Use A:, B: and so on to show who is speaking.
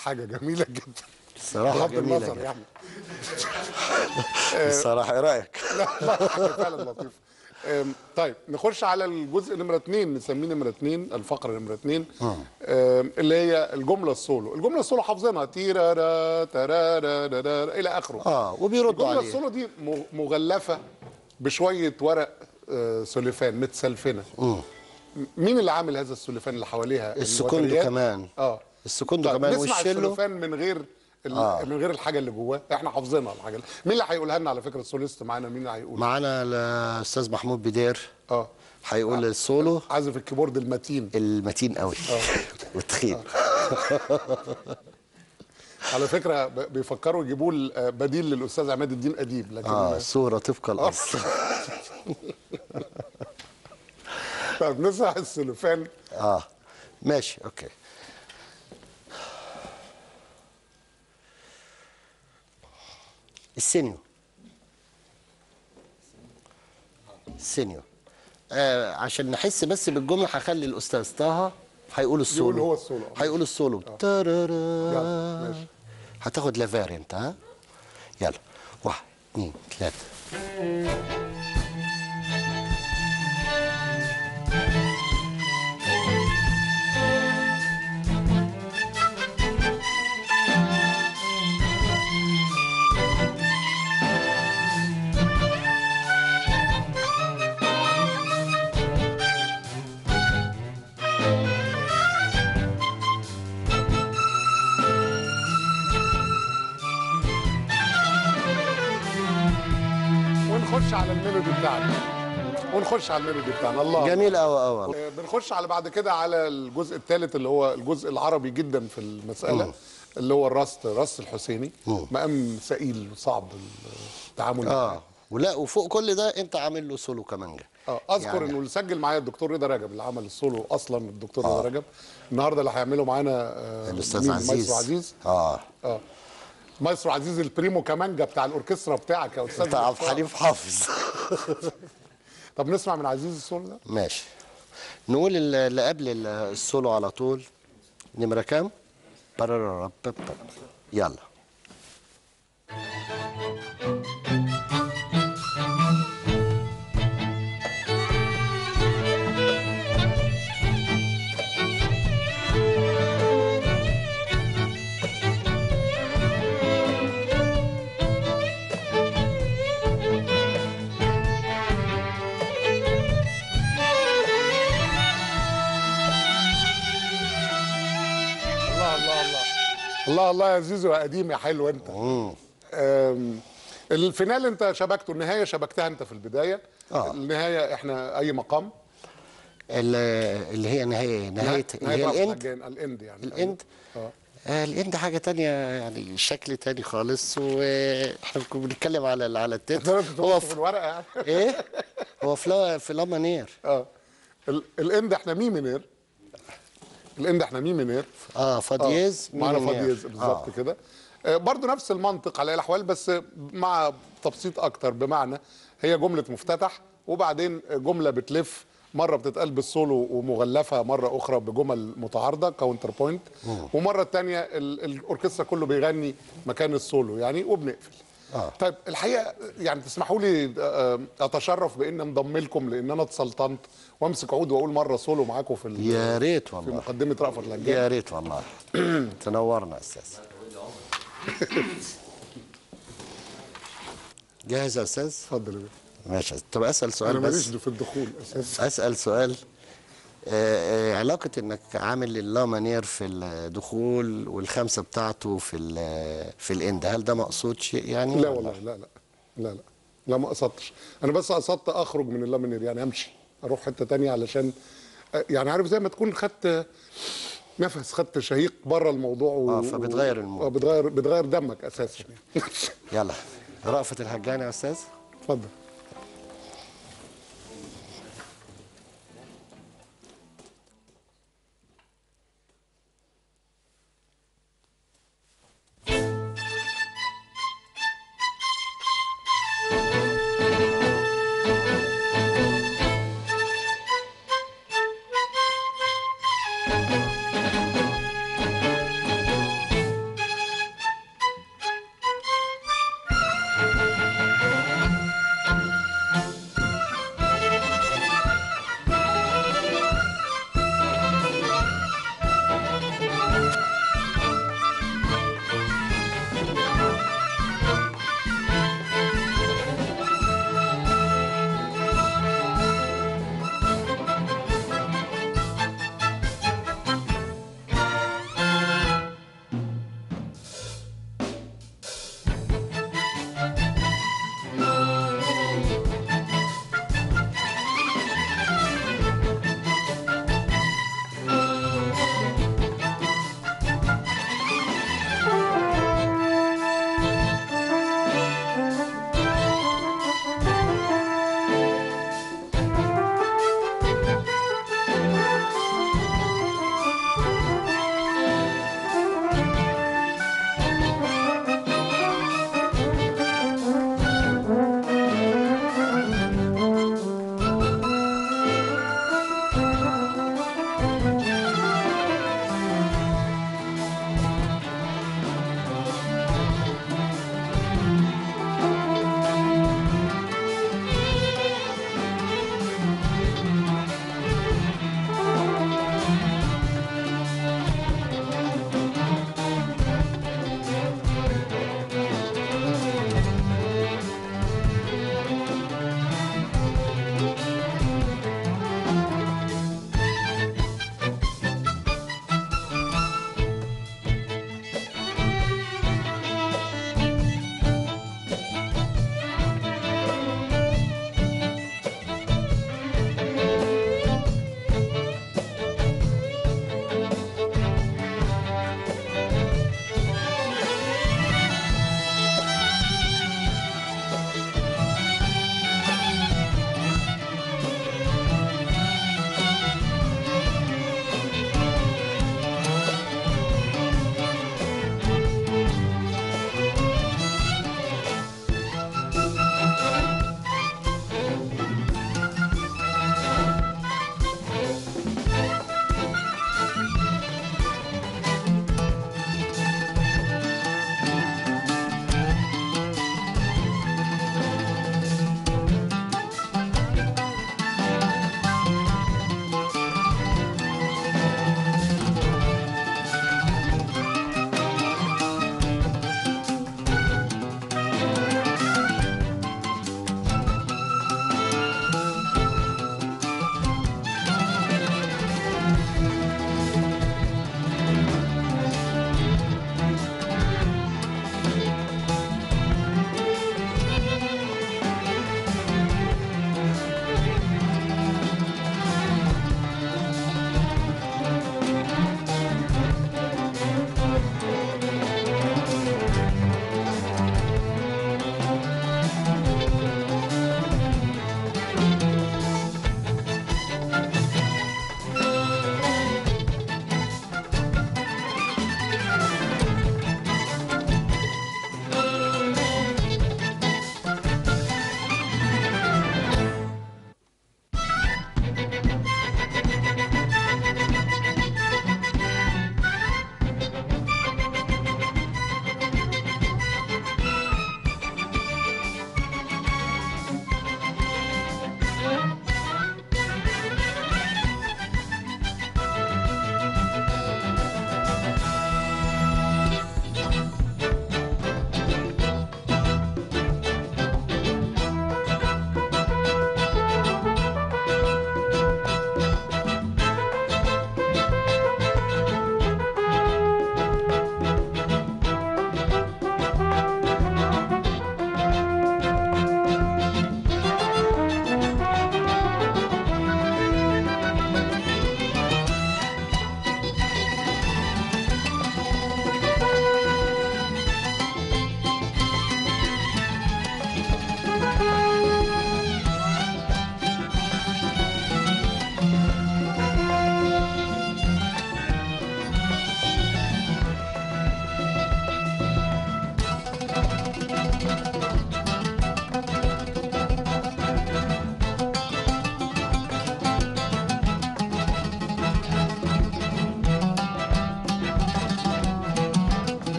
A: حاجه جميله جدا
B: الصراحه
A: بغض
B: جميله
A: النظر
B: جدا.
A: يعني
B: الصراحه ايه رايك
A: لا لا حاجه فعلا لطيفه أم، طيب نخش على الجزء نمرة اتنين نسميه نمرة اتنين الفقرة نمرة اتنين أم، اللي هي الجملة السولو الجملة السولو حافظينها تيرارا ترارا رارا إلى آخره
B: اه وبيردوا
A: الجملة
B: عليه
A: السولو دي م- مغلفة بشوية ورق آه، سلفان متسلفنة مين اللي عامل هذا السلفان اللي حواليها
B: السكوندو
A: الوتريات؟
B: كمان.
A: اه
B: السكوندو
A: طيب
B: كمان
A: نسمع
B: والشيلو.
A: السلفان من غير ال-
B: آه.
A: من غير الحاجه اللي جواه احنا حافظينها الحاجه اللي. مين اللي هيقولها لنا على فكره السوليست معانا مين اللي هيقول
B: معانا الاستاذ محمود بدير
A: اه
B: هيقول السولو
A: عازف الكيبورد المتين
B: المتين قوي والتخين
A: على فكره ب- بيفكروا يجيبوا ل- آه، بديل للاستاذ عماد الدين اديب لكن
B: اه صوره طبق الاصل
A: طب نسمع السلفان
B: اه ماشي اوكي السينيو السينيو آه عشان نحس بس بالجمله هخلي الاستاذ طه هيقول السولو
A: يقول هو السولو.
B: هيقول السولو
A: يلا
B: تارارا.
A: ماشي
B: هتاخد لافير انت ها يلا واحد اثنين ثلاثة
A: ونخش على الميلودي بتاعنا ونخش على الميلودي بتاعنا الله
B: جميل قوي قوي
A: آه، بنخش على بعد كده على الجزء الثالث اللي هو الجزء العربي جدا في المساله اللي هو الرصد الرصد الحسيني مقام ثقيل وصعب التعامل معاه
B: اه ولا وفوق كل ده انت عامل له سولو كمانجا
A: اه اذكر
B: يعني-
A: انه اللي سجل معايا الدكتور رضا رجب اللي عمل السولو اصلا الدكتور رضا رجب النهارده اللي هيعمله معانا آه
B: الاستاذ
A: مين؟
B: عزيز
A: مايسترو عزيز
B: اه
A: اه مايسترو عزيز البريمو كمانجا بتاع الاوركسترا بتاعك يا استاذ
B: انت عبد
A: دكتور.
B: الحليم حافظ
A: طب نسمع من عزيز السولو ده
B: ماشي نقول ال- اللي قبل ال- السولو على طول نمرة كام؟ بررررب- بب- بب. يلا
A: الله الله الله الله الله يا زيزو يا قديم يا حلو انت آم، الفينال انت شبكته النهايه شبكتها انت في البدايه
B: آه.
A: النهايه احنا اي مقام
B: ال- اللي هي نهاية نهاية اللي هي
A: رأس
B: الاند
A: الحجان، الاند يعني
B: الاند
A: اه
B: آه الاند حاجة تانية يعني شكل تاني خالص واحنا كنا بنتكلم على ال- على التتر
A: هو
B: هو
A: في
B: في
A: الورقه يعني
B: ايه؟ هو في لا في لامانير
A: اه ال- الاند احنا مي منير الاند احنا مي منير
B: اه فاديز
A: آه، معانا
B: ميلينير.
A: فاديز بالظبط
B: آه.
A: كده آه، برضو نفس المنطق على الاحوال بس مع تبسيط اكتر بمعنى هي جمله مفتتح وبعدين جمله بتلف مره بتتقال بالسولو ومغلفه مره اخرى بجمل متعارضه كاونتر بوينت ومره الثانيه الاوركسترا كله بيغني مكان السولو يعني وبنقفل
B: آه.
A: طيب الحقيقه يعني تسمحوا لي آه، اتشرف بان انضم لكم لان انا اتسلطنت وامسك عود واقول مره سولو معاكم في ال-
B: يا ريت
A: في
B: والله
A: مقدمه رأفت الهجان
B: يا ريت والله تنورنا يا استاذ جاهز يا استاذ
A: اتفضل يا بيه.
B: ماشي طب اسال سؤال
A: انا
B: بس
A: ماليش في الدخول اساسا
B: اسال سؤال آه، آه، علاقة انك عامل اللامانير في الدخول والخمسة بتاعته في ال- في الاند هل ده مقصود شيء يعني؟
A: لا
B: ولا؟
A: والله لا لا لا لا لا ما قصدتش انا بس قصدت اخرج من اللامينير يعني امشي اروح حته تانية علشان يعني عارف زي ما تكون خدت نفس خدت شهيق بره الموضوع و...
B: آه، فبتغير المود.
A: اه بتغير بتغير دمك اساسا يعني
B: يلا رأفت الهجاني يا استاذ
A: اتفضل